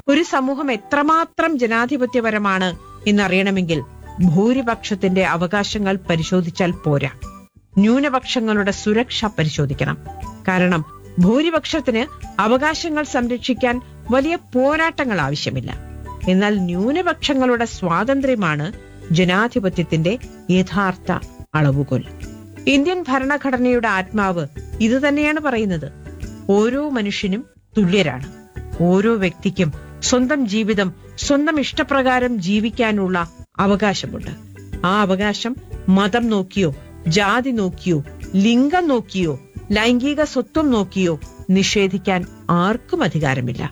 ഒരു സമൂഹം എത്രമാത്രം ജനാധിപത്യപരമാണ് എന്നറിയണമെങ്കിൽ ഭൂരിപക്ഷത്തിന്റെ അവകാശങ്ങൾ പരിശോധിച്ചാൽ പോരാ ന്യൂനപക്ഷങ്ങളുടെ സുരക്ഷ പരിശോധിക്കണം കാരണം ഭൂരിപക്ഷത്തിന് അവകാശങ്ങൾ സംരക്ഷിക്കാൻ വലിയ പോരാട്ടങ്ങൾ ആവശ്യമില്ല എന്നാൽ ന്യൂനപക്ഷങ്ങളുടെ സ്വാതന്ത്ര്യമാണ് ജനാധിപത്യത്തിന്റെ യഥാർത്ഥ അളവുകോൽ ഇന്ത്യൻ ഭരണഘടനയുടെ ആത്മാവ് ഇത് തന്നെയാണ് പറയുന്നത് ഓരോ മനുഷ്യനും തുല്യരാണ് ഓരോ വ്യക്തിക്കും സ്വന്തം ജീവിതം സ്വന്തം ഇഷ്ടപ്രകാരം ജീവിക്കാനുള്ള അവകാശമുണ്ട് ആ അവകാശം മതം നോക്കിയോ ജാതി നോക്കിയോ ലിംഗം നോക്കിയോ ലൈംഗിക സ്വത്വം നോക്കിയോ നിഷേധിക്കാൻ ആർക്കും അധികാരമില്ല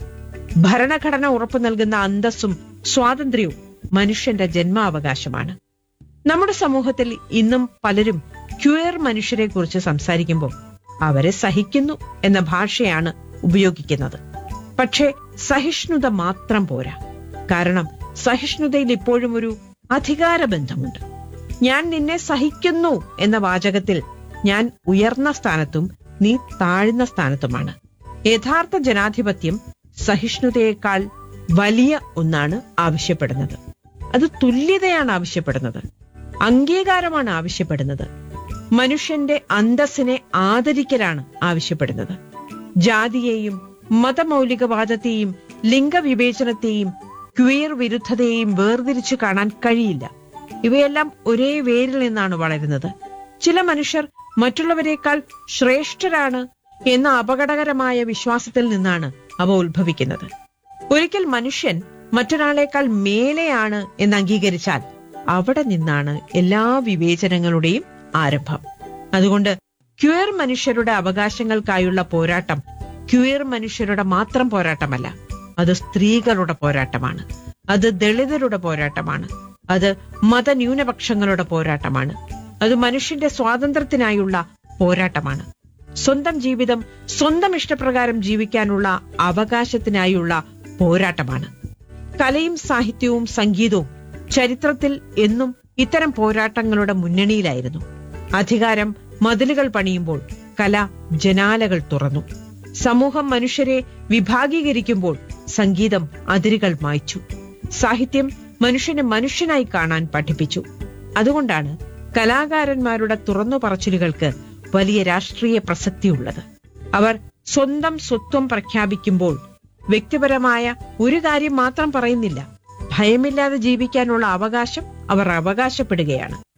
ഭരണഘടന ഉറപ്പു നൽകുന്ന അന്തസ്സും സ്വാതന്ത്ര്യവും മനുഷ്യന്റെ ജന്മാവകാശമാണ് നമ്മുടെ സമൂഹത്തിൽ ഇന്നും പലരും ക്യൂയർ മനുഷ്യരെ കുറിച്ച് സംസാരിക്കുമ്പോൾ അവരെ സഹിക്കുന്നു എന്ന ഭാഷയാണ് ഉപയോഗിക്കുന്നത് പക്ഷേ സഹിഷ്ണുത മാത്രം പോരാ കാരണം സഹിഷ്ണുതയിൽ ഇപ്പോഴും ഒരു അധികാര ബന്ധമുണ്ട് ഞാൻ നിന്നെ സഹിക്കുന്നു എന്ന വാചകത്തിൽ ഞാൻ ഉയർന്ന സ്ഥാനത്തും നീ താഴ്ന്ന സ്ഥാനത്തുമാണ് യഥാർത്ഥ ജനാധിപത്യം സഹിഷ്ണുതയേക്കാൾ വലിയ ഒന്നാണ് ആവശ്യപ്പെടുന്നത് അത് തുല്യതയാണ് ആവശ്യപ്പെടുന്നത് അംഗീകാരമാണ് ആവശ്യപ്പെടുന്നത് മനുഷ്യന്റെ അന്തസ്സിനെ ആദരിക്കലാണ് ആവശ്യപ്പെടുന്നത് ജാതിയെയും മതമൗലികവാദത്തെയും ലിംഗവിവേചനത്തെയും ക്വീർ വിരുദ്ധതയെയും വേർതിരിച്ചു കാണാൻ കഴിയില്ല ഇവയെല്ലാം ഒരേ വേരിൽ നിന്നാണ് വളരുന്നത് ചില മനുഷ്യർ മറ്റുള്ളവരെക്കാൾ ശ്രേഷ്ഠരാണ് എന്ന അപകടകരമായ വിശ്വാസത്തിൽ നിന്നാണ് അവ ഉത്ഭവിക്കുന്നത് ഒരിക്കൽ മനുഷ്യൻ മറ്റൊരാളെക്കാൾ മേലെയാണ് എന്ന് അംഗീകരിച്ചാൽ അവിടെ നിന്നാണ് എല്ലാ വിവേചനങ്ങളുടെയും ആരംഭം അതുകൊണ്ട് ക്യൂയർ മനുഷ്യരുടെ അവകാശങ്ങൾക്കായുള്ള പോരാട്ടം ക്യൂയർ മനുഷ്യരുടെ മാത്രം പോരാട്ടമല്ല അത് സ്ത്രീകളുടെ പോരാട്ടമാണ് അത് ദളിതരുടെ പോരാട്ടമാണ് അത് മതന്യൂനപക്ഷങ്ങളുടെ പോരാട്ടമാണ് അത് മനുഷ്യന്റെ സ്വാതന്ത്ര്യത്തിനായുള്ള പോരാട്ടമാണ് സ്വന്തം ജീവിതം സ്വന്തം ഇഷ്ടപ്രകാരം ജീവിക്കാനുള്ള അവകാശത്തിനായുള്ള പോരാട്ടമാണ് കലയും സാഹിത്യവും സംഗീതവും ചരിത്രത്തിൽ എന്നും ഇത്തരം പോരാട്ടങ്ങളുടെ മുന്നണിയിലായിരുന്നു അധികാരം മതിലുകൾ പണിയുമ്പോൾ കല ജനാലകൾ തുറന്നു സമൂഹം മനുഷ്യരെ വിഭാഗീകരിക്കുമ്പോൾ സംഗീതം അതിരുകൾ മായ്ച്ചു സാഹിത്യം മനുഷ്യനെ മനുഷ്യനായി കാണാൻ പഠിപ്പിച്ചു അതുകൊണ്ടാണ് കലാകാരന്മാരുടെ തുറന്നു പറച്ചിലുകൾക്ക് വലിയ രാഷ്ട്രീയ പ്രസക്തിയുള്ളത് അവർ സ്വന്തം സ്വത്വം പ്രഖ്യാപിക്കുമ്പോൾ വ്യക്തിപരമായ ഒരു കാര്യം മാത്രം പറയുന്നില്ല ഭയമില്ലാതെ ജീവിക്കാനുള്ള അവകാശം അവർ അവകാശപ്പെടുകയാണ്